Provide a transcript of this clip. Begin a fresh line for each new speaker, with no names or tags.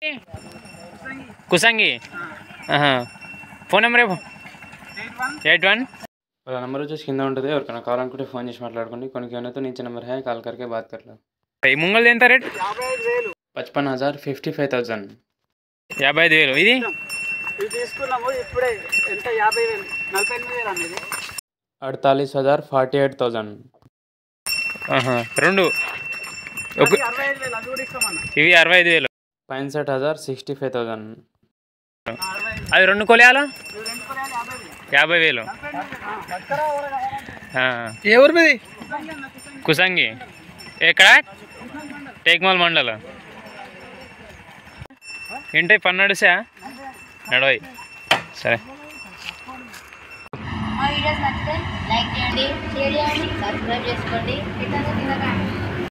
కుసంగి ఆహా. Phone number ఏమో eight one
వాళ్ళ నెంబర్ వచ్చేసి కింద ఉంటుంది ఎవరికైనా కావాలనుకుంటే ఫోన్ చేసి మాట్లాడుకోండి కొన్ని कहने तो नीचे नंबर है कॉल करके बात कर लो
ఈ ముంగల్ ఎంత రేట్
पचपन हज़ार फिफ्टी फाइव थाउजेंड
యాభై ఐదు వేలు ఇది
ఇది తీసుకున్నాము ఇప్పుడే ఎంత యాభై వేలు నలభై ఎనిమిది వేలు అనేది
अड़तालीस हज़ार फोर्टी एट थाउजेंड
ఆహా. రెండు ఒక
అది అరవై ఐదు వేలు అది కూడా ఇస్తామన్న
ఇవి అరవై ఐదు వేలు
पैंसठ हज़ार सिक्सटी फाइव थाउजेंड
అరవై ఐదు
అది రెండు కొలయాలా
ఇవి రెండు కొనాలి
యాభై
యాభై వేలు
వేలు
నలభై ఎనిమిది వేలు. దగ్గర ఊర కావాలంటే
ఆ.
ఏ ఊరు మీది
కుసంగి ఎక్కడ టేక్మాల్ మండల ఏంటి పని నడుసా నడవై సరే
మా వీడియోస్ నచ్చితే లైక్ చేయండి షేర్ చేయండి సబ్స్క్రైబ్ చేసుకోండి ఇట్లా కింద